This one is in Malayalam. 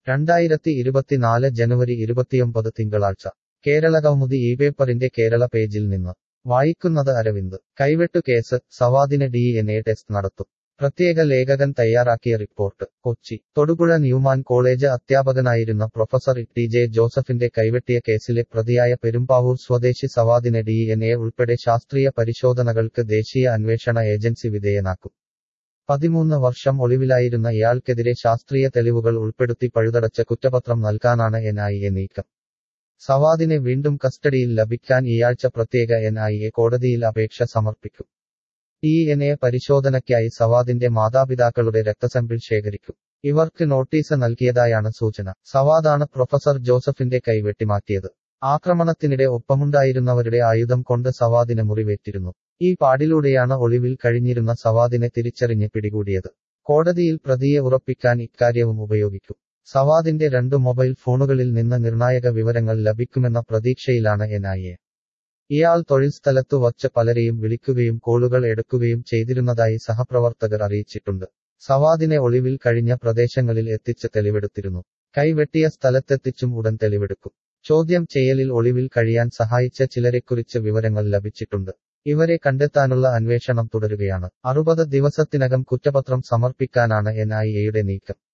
രണ്ടായിരത്തി ഇരുപത്തിനാല് ജനുവരി ഇരുപത്തിയൊമ്പത് തിങ്കളാഴ്ച കേരളകൗമുദി ഈ പേപ്പറിന്റെ കേരള പേജിൽ നിന്ന് വായിക്കുന്നത് അരവിന്ദ് കൈവെട്ടു കേസ് സവാദിന് ഡി എൻ എ ടെസ്റ്റ് നടത്തും പ്രത്യേക ലേഖകൻ തയ്യാറാക്കിയ report Kochi Thodupuzha Newman college അധ്യാപകനായിരുന്ന പ്രൊഫസർ ടി ജെ ജോസഫിന്റെ കൈവെട്ടിയ കേസിലെ പ്രതിയായ പെരുമ്പാവൂർ സ്വദേശി സവാദിനെ ഡി എൻ എ ഉൾപ്പെടെ ശാസ്ത്രീയ പരിശോധനകൾക്ക് ദേശീയ അന്വേഷണ ഏജൻസി വിധേയനാക്കും പതിമൂന്ന് വർഷം ഒളിവിലായിരുന്ന ഇയാൾക്കെതിരെ ശാസ്ത്രീയ തെളിവുകൾ ഉൾപ്പെടുത്തി പഴുതടച്ച കുറ്റപത്രം നൽകാനാണ് എൻ ഐ എ നീക്കം സവാദിനെ വീണ്ടും കസ്റ്റഡിയിൽ ലഭിക്കാൻ ഈയാഴ്ച പ്രത്യേക എൻ ഐ എ കോടതിയിൽ അപേക്ഷ സമർപ്പിക്കും ഡി എൻ എ പരിശോധനയ്ക്കായി സവാദിന്റെ മാതാപിതാക്കളുടെ രക്തസാമ്പിൾ ശേഖരിക്കും ഇവർക്ക് നോട്ടീസ് നൽകിയതായാണ് സൂചന സവാദാണ് പ്രൊഫസർ ജോസഫിന്റെ കൈ വെട്ടിമാറ്റിയത് ആക്രമണത്തിനിടെ ഒപ്പമുണ്ടായിരുന്നവരുടെ ആയുധം കൊണ്ട് സവാദിന് മുറിവേറ്റിരുന്നു ഈ പാടിലൂടെയാണ് ഒളിവിൽ കഴിഞ്ഞിരുന്ന സവാദിനെ തിരിച്ചറിഞ്ഞ് പിടികൂടിയത് കോടതിയിൽ പ്രതിയെ ഉറപ്പിക്കാൻ ഇക്കാര്യവും ഉപയോഗിക്കും സവാദിന്റെ രണ്ട് മൊബൈൽ ഫോണുകളിൽ നിന്ന് നിർണായക വിവരങ്ങൾ ലഭിക്കുമെന്ന പ്രതീക്ഷയിലാണ് എൻ ഐ എ ഇയാൾ തൊഴിൽ സ്ഥലത്തു വച്ച് പലരെയും വിളിക്കുകയും കോളുകൾ എടുക്കുകയും ചെയ്തിരുന്നതായി സഹപ്രവർത്തകർ അറിയിച്ചിട്ടുണ്ട് സവാദിനെ ഒളിവിൽ കഴിഞ്ഞ പ്രദേശങ്ങളിൽ എത്തിച്ച് തെളിവെടുത്തിരുന്നു കൈവെട്ടിയ സ്ഥലത്തെത്തിച്ചും ഉടൻ തെളിവെടുക്കും ചോദ്യം ചെയ്യലിൽ ഒളിവിൽ കഴിയാൻ സഹായിച്ച ചിലരെക്കുറിച്ച് വിവരങ്ങൾ ലഭിച്ചിട്ടുണ്ട് ഇവരെ കണ്ടെത്താനുള്ള അന്വേഷണം തുടരുകയാണ് അറുപത് ദിവസത്തിനകം കുറ്റപത്രം സമർപ്പിക്കാനാണ് എൻ ഐ എയുടെ നീക്കം